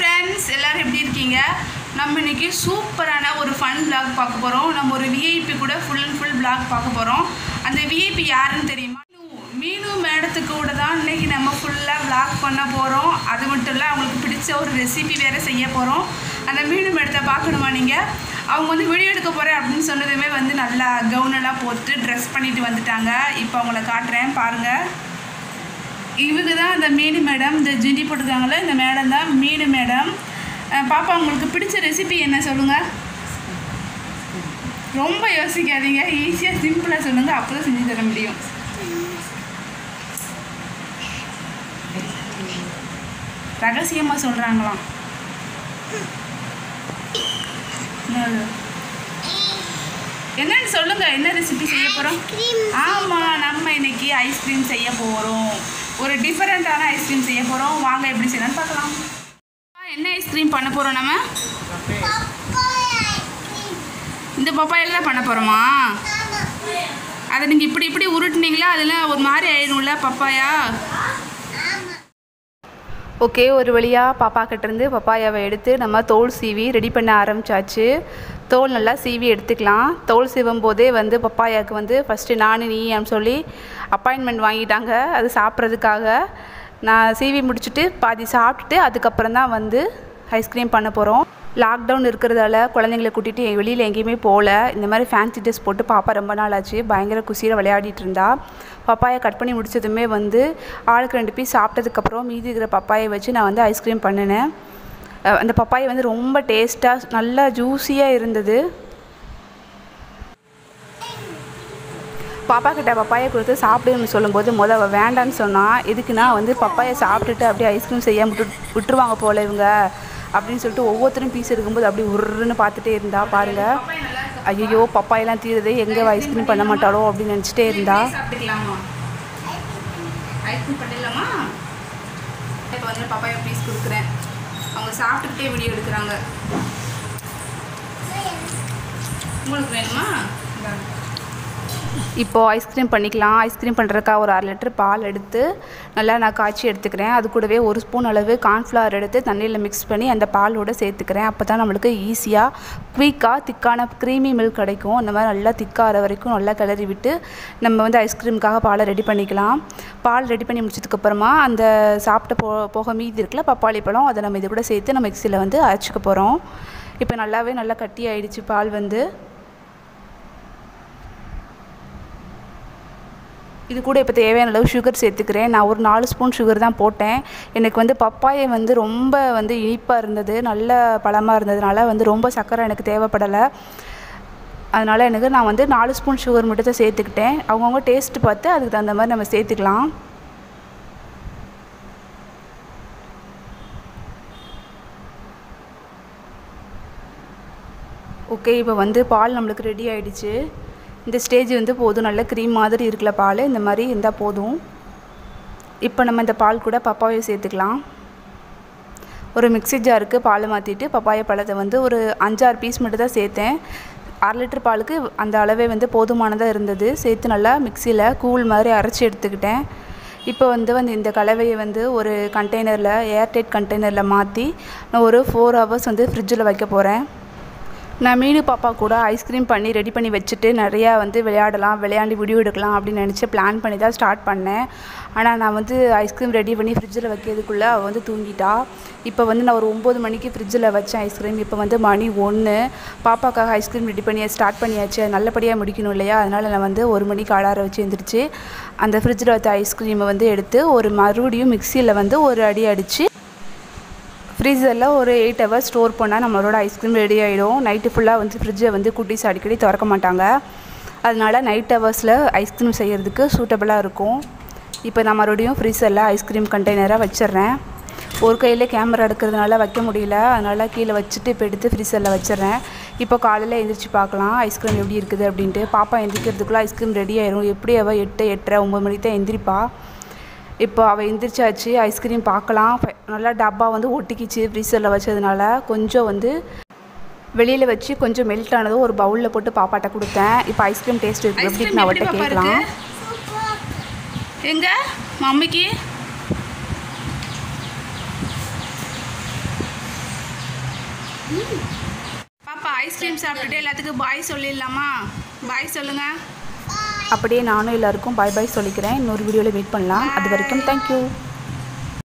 Friends எல்லாரும் எப்படி இருக்கீங்க நம்ம இன்னைக்கு சூப்பரான ஒரு ஃபன் vlog பார்க்க போகிறோம் நம்ம ஒரு விஐபி கூட ஃபுல் அண்ட் ஃபுல் vlog பார்க்க போகிறோம் அந்த விஐபி யாருன்னு தெரியுமா மீனு மேடத்துக்கு கூட தான் இன்னைக்கு நம்ம ஃபுல்லாக vlog பண்ண போகிறோம் அது மட்டும் இல்லை அவங்களுக்கு பிடிச்ச ஒரு ரெசிபி வேறு செய்ய போகிறோம் அந்த மீனு மேடத்தை பார்க்கணுமா நீங்கள் அவங்க வந்து வீடியோ எடுக்க போகிறேன் அப்படின்னு சொன்னதுமே வந்து நல்லா கவுனெல்லாம் போட்டு ட்ரெஸ் பண்ணிட்டு வந்துட்டாங்க இப்போ அவங்கள காட்டுறேன் பாருங்கள் இவங்க தான் அந்த மீனு மேடம் இந்த ஜிண்டி போட்டிருக்காங்களே இந்த மேடம் தான் மீனு மேடம் அஹ் பாப்பா உங்களுக்கு பிடிச்ச ரெசிபி என்ன சொல்லுங்கள் ரொம்ப யோசிக்காதீங்க ஈஸியாக சிம்பிளாக சொல்லுங்கள் அப்போ தான் செஞ்சு தர முடியும் ரகசியமாக சொல்கிறாங்களாம் என்னது? என்னன்னு சொல்லுங்க என்ன ரெசிபி செய்ய போகிறோம் ஆமாம் நம்ம இன்னைக்கு ஐஸ்கிரீம் செய்ய போகிறோம் ஒரு டிஃபரெண்ட்டான ஐஸ்கிரீம் செய்ய போகிறோம் வாங்க எப்படி செய்யலாம்னு பார்க்கலாம் என்ன ஐஸ்கிரீம் பண்ண போகிறோம் நம்ம இந்த பப்பாயில் தான் பண்ண போகிறோமா அதை நீங்கள் இப்படி இப்படி உருட்டுனீங்களா அதில் ஒரு மாதிரி ஆயிடும்ல பப்பாயா ஓகே ஒரு வழியாக பாப்பா கிட்டேருந்து பப்பாயாவை எடுத்து நம்ம தோல் சீவி ரெடி பண்ண ஆரம்பிச்சாச்சு தோல் நல்லா சீவி எடுத்துக்கலாம் தோல் சீவும் போதே வந்து பப்பாயாவுக்கு வந்து ஃபஸ்ட்டு நான் நீ சொல்லி அப்பாயின்மெண்ட் வாங்கிட்டாங்க அது சாப்பிட்றதுக்காக நான் சீவி முடிச்சுட்டு பாதி சாப்பிட்டுட்டு அதுக்கப்புறம் தான் வந்து ஐஸ்கிரீம் பண்ண போகிறோம் லாக்டவுன் இருக்கிறதால குழந்தைங்களை கூட்டிகிட்டு வெளியில் எங்கேயுமே போகல இந்த மாதிரி ஃபேன்சி ட்ரெஸ் போட்டு பாப்பா ரொம்ப நாள் ஆச்சு பயங்கர குசியில் விளையாடிட்டு இருந்தா பப்பாயை கட் பண்ணி முடிச்சதுமே வந்து ஆளுக்கு ரெண்டு பீஸ் சாப்பிட்டதுக்கப்புறம் மீதி இருக்கிற பப்பாயை வச்சு நான் வந்து ஐஸ்கிரீம் பண்ணினேன் அஹ் அந்த பப்பாயை வந்து ரொம்ப டேஸ்ட்டாக நல்லா ஜூஸியாக இருந்தது பாப்பா கிட்ட பப்பாயை கொடுத்து சாப்பிடுன்னு சொல்லும்போது முத அவள் வேண்டான்னு சொன்னான் எதுக்குன்னா வந்து பப்பாயை சாப்பிட்டுட்டு அப்படியே ஐஸ்கிரீம் செய்ய விட்டு விட்டுருவாங்க போல இவங்க அப்படின்னு சொல்லிட்டு ஒவ்வொருத்தரும் பீஸ் எடுக்கும்போது அப்படி உருன்னு பார்த்துட்டே இருந்தா பாருங்க ஐயோ பப்பாயெல்லாம் தீருது எங்கே ஐஸ்கிரீம் பண்ண மாட்டாளோ அப்படின்னு நினச்சிட்டே இருந்தா சாப்பிட்டுக்கலாமா ஐஸ்கிரீம் பண்ணிடலாமா இப்போ வந்து பப்பாயா பீஸ் கொடுக்குறேன் அவங்க சாப்பிட்டுக்கிட்டே வீடியோ எடுக்கிறாங்க உங்களுக்கு வேணுமா இந்தாங்க. இப்போது ஐஸ்கிரீம் பண்ணிக்கலாம் ஐஸ்கிரீம் பண்ணுறதுக்கா ஒரு அரை லிட்டர் பால் எடுத்து நல்லா நான் காய்ச்சி எடுத்துக்கிறேன் அது கூடவே ஒரு ஸ்பூன் அளவு கார்ன்ஃப்ளவர் எடுத்து தண்ணியில் மிக்ஸ் பண்ணி அந்த பாலோட சேர்த்துக்கிறேன் அப்போ தான் நம்மளுக்கு ஈஸியாக குயிக்காக திக்கான க்ரீமி மில்க் கிடைக்கும் அந்த மாதிரி நல்லா திக்காகிற வரைக்கும் நல்லா கிளறி விட்டு நம்ம வந்து ஐஸ்கிரீமுக்காக பாலை ரெடி பண்ணிக்கலாம் பால் ரெடி பண்ணி முடிச்சதுக்கப்புறமா அந்த சாப்பிட்ட போ போக மீதி இருக்குல்ல பப்பாளி பழம் அதை நம்ம இது கூட சேர்த்து நம்ம மிக்சியில் வந்து அரைச்சிக்க போகிறோம் இப்போ நல்லாவே நல்லா கட்டி ஆயிடுச்சு பால் வந்து இது கூட இப்போ தேவையான அளவு சுகர் சேர்த்துக்கிறேன் நான் ஒரு நாலு ஸ்பூன் சுகர் தான் போட்டேன் எனக்கு வந்து பப்பாயை வந்து ரொம்ப வந்து இனிப்பாக இருந்தது நல்ல பழமாக இருந்ததுனால வந்து ரொம்ப சர்க்கரை எனக்கு தேவைப்படலை அதனால் எனக்கு நான் வந்து நாலு ஸ்பூன் சுகர் மட்டும் தான் சேர்த்துக்கிட்டேன் அவங்கவுங்க டேஸ்ட் பார்த்து அதுக்கு தகுந்த மாதிரி நம்ம சேர்த்துக்கலாம் ஓகே இப்போ வந்து பால் நம்மளுக்கு ரெடி ஆயிடுச்சு இந்த ஸ்டேஜ் வந்து போதும் நல்ல க்ரீம் மாதிரி இருக்குல்ல பால் இந்த மாதிரி இருந்தால் போதும் இப்போ நம்ம இந்த பால் கூட பப்பாயை சேர்த்துக்கலாம் ஒரு மிக்ஸி ஜாருக்கு பால் மாற்றிட்டு பப்பாய பழத்தை வந்து ஒரு அஞ்சாறு பீஸ் மட்டும் தான் சேர்த்தேன் அரை லிட்டர் பாலுக்கு அந்த அளவே வந்து போதுமானதாக இருந்தது சேர்த்து நல்லா மிக்சியில் கூழ் மாதிரி அரைச்சி எடுத்துக்கிட்டேன் இப்போ வந்து வந்து இந்த கலவையை வந்து ஒரு கண்டெய்னரில் ஏர்டைட் கண்டெய்னரில் மாற்றி நான் ஒரு ஃபோர் ஹவர்ஸ் வந்து ஃப்ரிட்ஜில் வைக்க போகிறேன் நான் மீனு பாப்பா கூட ஐஸ்கிரீம் பண்ணி ரெடி பண்ணி வச்சுட்டு நிறையா வந்து விளையாடலாம் விளையாண்டு வீடியோ எடுக்கலாம் அப்படின்னு நினச்சி பிளான் பண்ணி தான் ஸ்டார்ட் பண்ணேன் ஆனால் நான் வந்து ஐஸ்கிரீம் ரெடி பண்ணி ஃப்ரிட்ஜில் வைக்கிறதுக்குள்ளே அவள் வந்து தூங்கிட்டா இப்போ வந்து நான் ஒரு ஒம்பது மணிக்கு ஃப்ரிட்ஜில் வச்சேன் ஐஸ்கிரீம் இப்போ வந்து மணி ஒன்று பாப்பாக்காக ஐஸ்கிரீம் ரெடி பண்ணி ஸ்டார்ட் பண்ணியாச்சு அது நல்லபடியாக முடிக்கணும் இல்லையா அதனால் நான் வந்து ஒரு மணிக்கு அலார வச்சு எழுந்திரிச்சு அந்த ஃப்ரிட்ஜில் வைத்த ஐஸ்கிரீமை வந்து எடுத்து ஒரு மறுபடியும் மிக்சியில் வந்து ஒரு அடி அடித்து ஃப்ரீசரில் ஒரு எயிட் ஹவர்ஸ் ஸ்டோர் பண்ணால் நம்மளோட ஐஸ்கிரீம் ரெடி ஆகிடும் நைட்டு ஃபுல்லாக வந்து ஃப்ரிட்ஜை வந்து குட்டீஸ் அடிக்கடி திறக்க மாட்டாங்க அதனால நைட் ஹவர்ஸில் ஐஸ்கிரீம் செய்கிறதுக்கு சூட்டபுளாக இருக்கும் இப்போ நான் மறுபடியும் ஃப்ரீசரில் ஐஸ்கிரீம் கண்டெய்னராக வச்சிடுறேன் ஒரு கையில் கேமரா எடுக்கிறதுனால வைக்க முடியல அதனால் கீழே வச்சுட்டு இப்போ எடுத்து ஃப்ரீசரில் வச்சிடுறேன் இப்போ காலையில் எழுந்திரிச்சு பார்க்கலாம் ஐஸ்கிரீம் எப்படி இருக்குது அப்படின்ட்டு பாப்பா எந்திரிக்கிறதுக்குள்ளே ஐஸ்கிரீம் ரெடி ஆயிரும் எப்படி அவள் எட்டு எட்டரை ஒம்பது மணிக்கு தான் எந்திரிப்பா இப்போ அவள் எந்திரிச்சாச்சு ஐஸ்கிரீம் பார்க்கலாம் ஃப- நல்லா டப்பா வந்து ஒட்டிக்கிச்சு ஃப்ரீசரில் வச்சதுனால கொஞ்சம் வந்து வெளியில் வச்சு கொஞ்சம் மெல்ட் ஆனதும் ஒரு பவுலில் போட்டு பாப்பாட்ட கொடுத்தேன் இப்போ ஐஸ்கிரீம் டேஸ்ட் இருக்கு எப்படி ஐஸ்கிரீம் நான் எப்படி அவட்ட பாப்பா கேட்கலாம் இருக்கு எங்க மம்மிக்கு பாப்பா ஐஸ்கிரீம் சாப்பிட்டுட்டு எல்லாத்துக்கும் பாய் சொல்லிடலாமா பாய் சொல்லுங்க அப்படியே நானும் எல்லாருக்கும் பாய் பாய் சொல்லிக்கிறேன் இன்னொரு வீடியோவில் மீட் பண்ணலாம் அது வரைக்கும் தேங்க்யூ